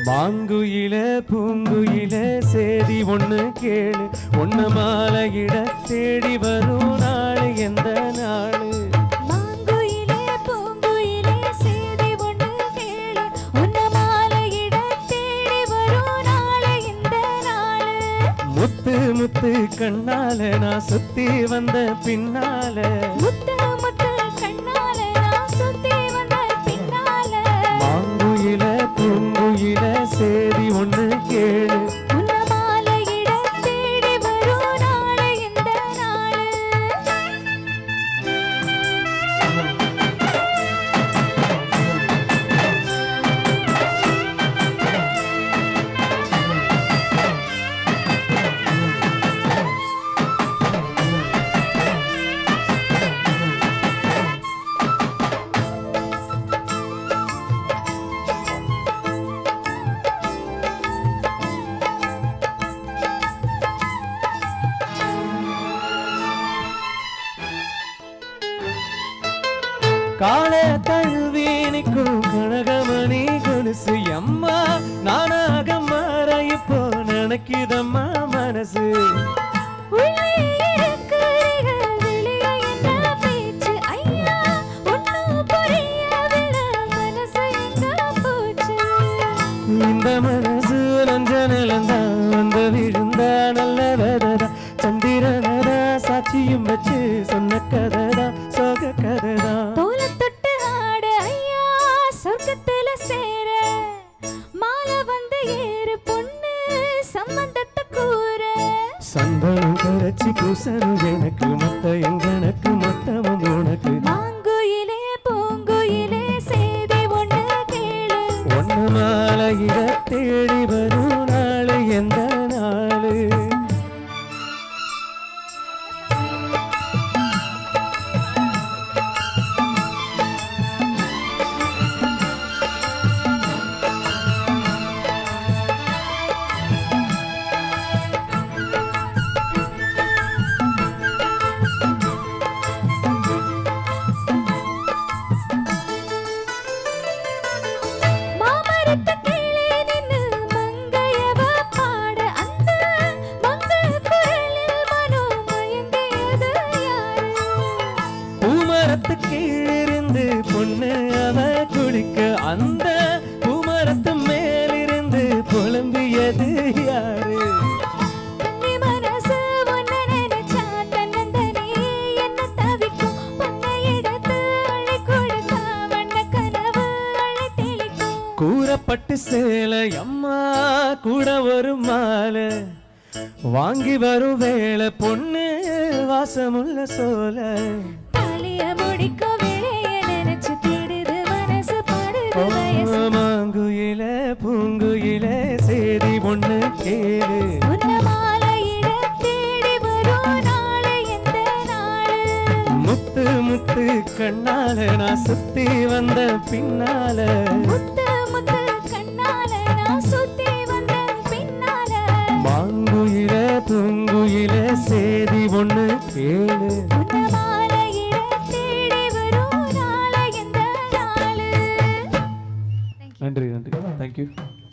மாங்குயில பூங்குயில சேதி ஒண்ணு கேளு ஒண்ணு மாலையிட தேடி வரும் நாளு எந்த நாளு மாங்குயிலே பூங்குயிலே சேதி ஒண்ணு கேளு உன்ன மாலையிட தேடி வரும் நாளை இந்த நாளு முத்து முத்து கண்ணால நான் சுத்தி வந்த பின்னால முத்து முத்து கண்ணால நான் சுத்தி வந்த பின்னால மாங்குயில பூங்குயில சேதி ஒண்ணு கேளு உன்ன மாலையிட தேடி வரும் நாளை இந்த நாளு கால தழுவி நிற்கும் கனகமணி கொலுசு அம்மா நானாக மாற இப்போ நினைக்குதம்மா மனசு உள்ளே இருக்கிறீர்கள் வெளியே என்ன பேச்சு ஐயா ஒன்னும் புரியவில்லை மனசு எங்க போச்சு இந்த மனசு நஞ்ச நிலந்தா வந்து விழுந்தா நல்ல வெததா சந்திரனதா சாட்சியும் வச்சு சொன்ன கதைதா சோக கதைதா தோலை தொட்டு ஆடு ஐயா சொர்க்கத்துல சேர மாலை வந்து ஏறு பொண்ணு சம்பந்தத்தை கூற சந்தனம் கரைச்சி பூசணும் எனக்கு மொத்த எங்கனக்கு மொத்தமும் உனக்கு மாங்குயிலே பூங்குயிலே சேதி ஒண்ணு கேளு ஒன்னு மாலையிட தேடி வரும் நாளு எந்த நாளு மாமரத்து கீழே நின்னு மங்கையவ பாட அந்த மங்க குரலில் மனோ மயங்கியது யாரு பூமரத்து கீழிருந்து பொண்ணு அவ குளிக்க அந்த பூமரத்து மேலிருந்து புலம்பியது யாரு கன்னி மனசு உன்னை நினைச்சா தன்னந்தனி என்ன தவிக்கும் பொன்னை எடுத்து அள்ளி கொடுத்தா வண்ண கனவு அள்ளி தெளிக்கும் கூறப்பட்டு சேலை அம்மா கூட ஒரு மாலை வாங்கி வரும் வேளை பொண்ணு வாசமுள்ள சோலை தாலிய முடிக்கும் வேளைய நினைச்சு தேடுது மனசு பாடுது வயசு மாங்குயில பூங்குயில சேதி ஒண்ணு கேளு உன்ன மாலையிட தேடி வரும் நாளை எந்த நாளு முத்து முத்து கண்ணால நான் சுத்தி வந்த பின்னால முத்து முத்து கண்ணால நான் சுத்தி வந்த பின்னால மாங்குயில பூங்குயில சேதி ஒண்ணு கேளு உன்ன மாலையிட தேடி வரும் நாளை எந்த நாளு நன்றி நன்றி தேங்க்யூ